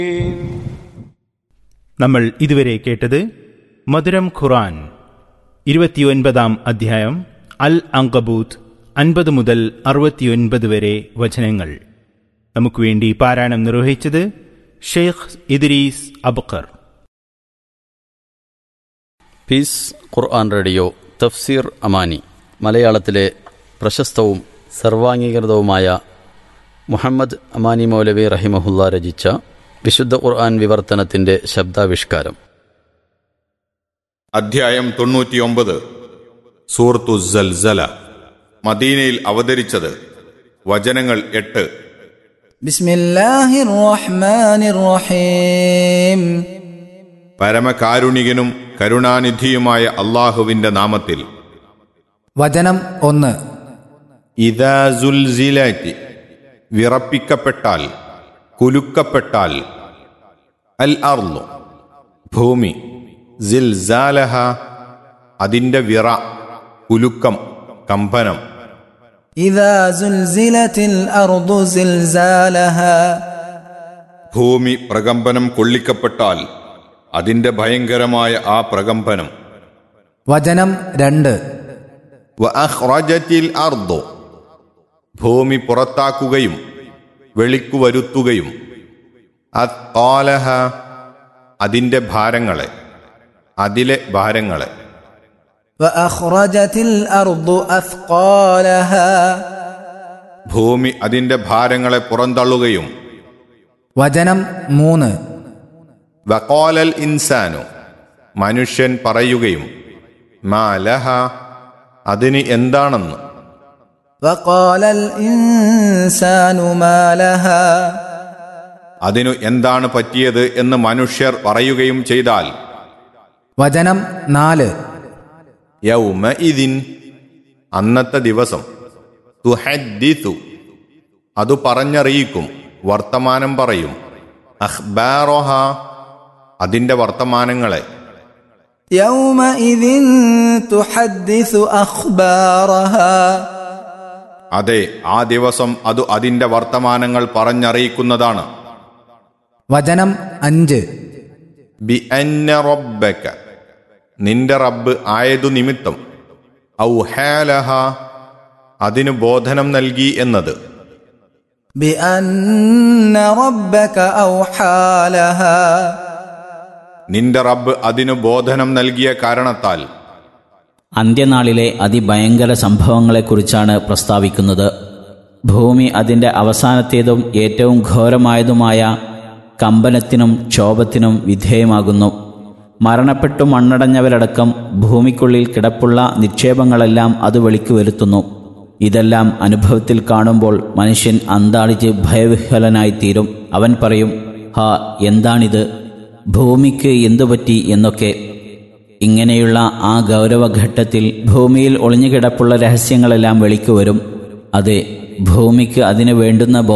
നമ്മൾ ഇതുവരെ കേട്ടത് മധുരം ഖുറാൻ ഇരുപത്തിയൊൻപതാം അധ്യായം അൽ അങ്കബൂത്ത് അൻപത് മുതൽ അറുപത്തിയൊൻപത് വരെ വചനങ്ങൾ നമുക്ക് വേണ്ടി പാരായണം നിർവഹിച്ചത് Sheikh Idris Abkar Peace Quran radio Tafseer Amani മലയാളത്തിലെ പ്രശസ്തവും സർവാംഗീകൃതവുമായ മുഹമ്മദ് അമാനി മൗലവി റഹിമഹുല്ല രചിച്ച വിശുദ്ധ ഖുർആൻ വിവർത്തനത്തിന്റെ ശബ്ദാവിഷ്കാരം അധ്യായം തൊണ്ണൂറ്റിയൊമ്പത് സൂറത്തു സൽസല മദീനയിൽ അവതരിച്ചത് വചനങ്ങൾ എട്ട് بسم الله الرحمن الرحيم പരമകാരുണികനും കരുണാനിധിയുമായ അള്ളാഹുവിന്റെ നാമത്തിൽ വചനം ഒന്ന് ഇദാ സുൽസിലാറ്റി വിറപ്പിക്കപ്പെട്ടാൽ കുലുക്കപ്പെട്ടാൽ അൽ അർന്നു ഭൂമി സിൽസാലഹ അതിന്റെ വിറ കുലുക്കം കമ്പനം إذا زلزلت الأرض زلزالها ഭൂമി പ്രകമ്പനം കൊള്ളിക്കപ്പെട്ടാൽ അതിന്റെ ഭയങ്കരമായ ആ പ്രകമ്പനം വചനം രണ്ട് വഅഖ്റജത്തിൽ അർദു ഭൂമി പുറത്താക്കുകയും വെളിക്കു വരുത്തുകയും അത്കാലഹ അതിന്റെ ഭാരങ്ങളെ അതിലെ ഭാരങ്ങളെ وأخرجت الأرض أثقالها ഭൂമി അതിന്റെ ഭാരങ്ങളെ പുറന്തള്ളുകയും വചനം മൂന്ന് വക്കോലൽ ഇൻസാനു മനുഷ്യൻ പറയുകയും മാലഹ അതിന് എന്താണെന്ന് وقال الإنسان ما لها അതിനു എന്താണ് പറ്റിയത് എന്ന് മനുഷ്യർ പറയുകയും ചെയ്താൽ വചനം നാല് യൗമ ഇതിൻ അന്നത്തെ ദിവസം തുഹദ്ദിതു അത് പറഞ്ഞറിയിക്കും വർത്തമാനം പറയും അഖ്ബാറോഹ അതിന്റെ വർത്തമാനങ്ങളെ يومئذ تحدث أخبارها അതെ ആ ദിവസം അത് അതിന്റെ വർത്തമാനങ്ങൾ പറഞ്ഞറിയിക്കുന്നതാണ് വചനം അഞ്ച് ബി അന്ന റബ്ബക നിന്റെ റബ്ബ് ആയതു നിമിത്തം ഔഹാലഹ അതിനു ബോധനം നൽകി എന്നത് بأن ربك أوحى لها നിന്റെ റബ്ബ് അതിനു ബോധനം നൽകിയ കാരണത്താൽ അന്ത്യനാളിലെ അതിഭയങ്കര സംഭവങ്ങളെക്കുറിച്ചാണ് പ്രസ്താവിക്കുന്നത് ഭൂമി അതിൻ്റെ അവസാനത്തേതും ഏറ്റവും ഘോരമായതുമായ കമ്പനത്തിനും ക്ഷോഭത്തിനും വിധേയമാകുന്നു മരണപ്പെട്ടു മണ്ണടഞ്ഞവരടക്കം ഭൂമിക്കുള്ളിൽ കിടപ്പുള്ള നിക്ഷേപങ്ങളെല്ലാം അത് വെളിക്കു വരുത്തുന്നു ഇതെല്ലാം അനുഭവത്തിൽ കാണുമ്പോൾ മനുഷ്യൻ അന്താളിച്ച് ഭയവിഹ്വലനായിത്തീരും അവൻ പറയും ഹാ എന്താണിത് ഭൂമിക്ക് എന്തുപറ്റി എന്നൊക്കെ ഇങ്ങനെയുള്ള ആ ഗൗരവഘട്ടത്തിൽ ഭൂമിയിൽ ഒളിഞ്ഞുകിടപ്പുള്ള രഹസ്യങ്ങളെല്ലാം വെളിക്കു വരും അതെ ഭൂമിക്ക് അതിന് വേണ്ടുന്ന